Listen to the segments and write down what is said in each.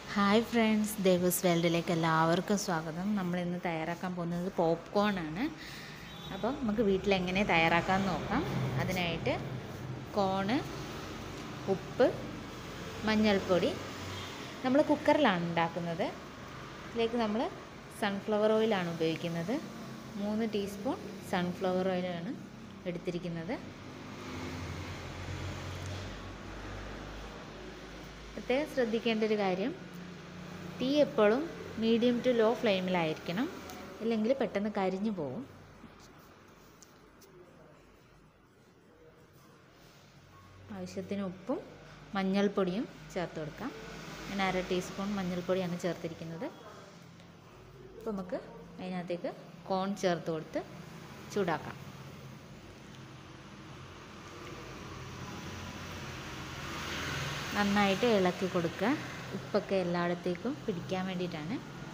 hi friends Devas വേൾഡിലേക്ക് എല്ലാവർക്കും സ്വാഗതം നമ്മൾ ഇന്ന് തയ്യാറാക്കാൻ പോകുന്നത് പോപ്കോൺ ആണ് അപ്പോൾ നമുക്ക് വീട്ടിൽ എങ്ങനെ തയ്യാറാക്കാൻ നോക്കാം അതിനായിട്ട് കോണ് ഉപ്പ് മഞ്ഞൾപ്പൊടി നമ്മൾ കുക്കറിലാണ് ഉണ്ടാക്കുന്നത് ഇതിലേക്ക് നമ്മൾ സൺഫ്ലവർ ഓയിലാണ് ഉപയോഗിക്കുന്നത് മൂന്ന് ടീസ്പൂൺ സൺഫ്ലവർ ഓയിലാണ് എടുത്തിരിക്കുന്നത് പ്രത്യേകം ശ്രദ്ധിക്കേണ്ട ഒരു കാര്യം തീ എപ്പോഴും മീഡിയം ടു ലോ ഫ്ലെയിമിലായിരിക്കണം ഇല്ലെങ്കിൽ പെട്ടെന്ന് കരിഞ്ഞു പോകും ആവശ്യത്തിന് ഉപ്പും മഞ്ഞൾപ്പൊടിയും ചേർത്ത് കൊടുക്കാം ഞാൻ അര ടീസ്പൂൺ മഞ്ഞൾപ്പൊടിയാണ് ചേർത്തിരിക്കുന്നത് അപ്പോൾ നമുക്ക് അതിനകത്തേക്ക് കോൺ ചേർത്ത് കൊടുത്ത് ചൂടാക്കാം നന്നായിട്ട് ഇളക്കി കൊടുക്കുക ഉപ്പൊക്കെ എല്ലായിടത്തേക്കും പിടിക്കാൻ വേണ്ടിയിട്ടാണ്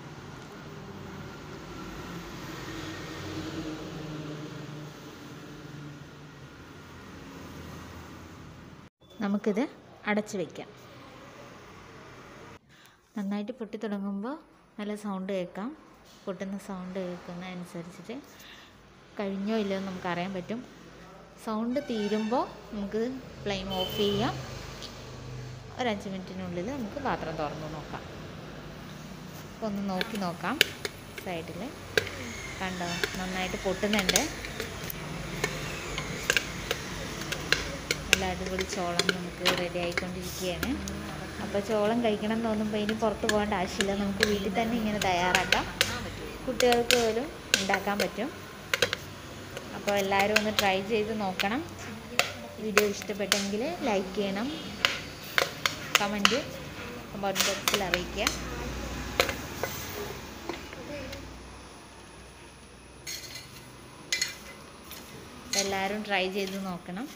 നമുക്കിത് അടച്ച് വയ്ക്കാം നന്നായിട്ട് പൊട്ടി തുടങ്ങുമ്പോൾ നല്ല സൗണ്ട് കേൾക്കാം പൊട്ടുന്ന സൗണ്ട് കേൾക്കുന്ന അനുസരിച്ചിട്ട് കഴിഞ്ഞോ ഇല്ലയോ എന്ന് നമുക്ക് അറിയാൻ പറ്റും സൗണ്ട് തീരുമ്പോൾ നമുക്ക് ഫ്ലെയിം ഓഫ് ചെയ്യാം ഒരു അഞ്ച് മിനിറ്റിനുള്ളിൽ നമുക്ക് പാത്രം തുറന്ന് നോക്കാം അപ്പോൾ ഒന്ന് നോക്കി നോക്കാം സൈഡിൽ കണ്ടോ നന്നായിട്ട് പൊട്ടുന്നുണ്ട് നല്ല അടിപൊളി ചോളം നമുക്ക് റെഡി ആയിക്കൊണ്ടിരിക്കുകയാണ് അപ്പോൾ ചോളം കഴിക്കണം എന്ന് തോന്നുമ്പോൾ ഇനി പുറത്ത് പോകേണ്ട ആവശ്യമില്ല നമുക്ക് വീട്ടിൽ തന്നെ ഇങ്ങനെ തയ്യാറാക്കാം കുട്ടികൾക്ക് പോലും ഉണ്ടാക്കാൻ പറ്റും അപ്പോൾ എല്ലാവരും ഒന്ന് ട്രൈ ചെയ്ത് നോക്കണം വീഡിയോ ഇഷ്ടപ്പെട്ടെങ്കിൽ ലൈക്ക് ചെയ്യണം കമൻറ്റ് കമൻറ്റ് ബോക്സിൽ അറിയിക്കുക എല്ലാവരും ട്രൈ ചെയ്ത് നോക്കണം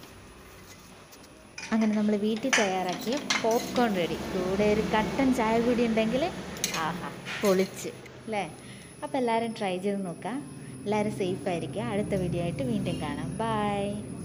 അങ്ങനെ നമ്മൾ വീട്ടിൽ തയ്യാറാക്കിയ പോപ്കോൺ റെഡി കൂടെ ഒരു കട്ടൻ ചായ കൂടി ഉണ്ടെങ്കിൽ ആഹാ പൊളിച്ച് അല്ലേ അപ്പോൾ എല്ലാവരും ട്രൈ ചെയ്ത് നോക്കാം എല്ലാവരും സേഫ് ആയിരിക്കുക അടുത്ത വീഡിയോ ആയിട്ട് വീണ്ടും കാണാം ബൈ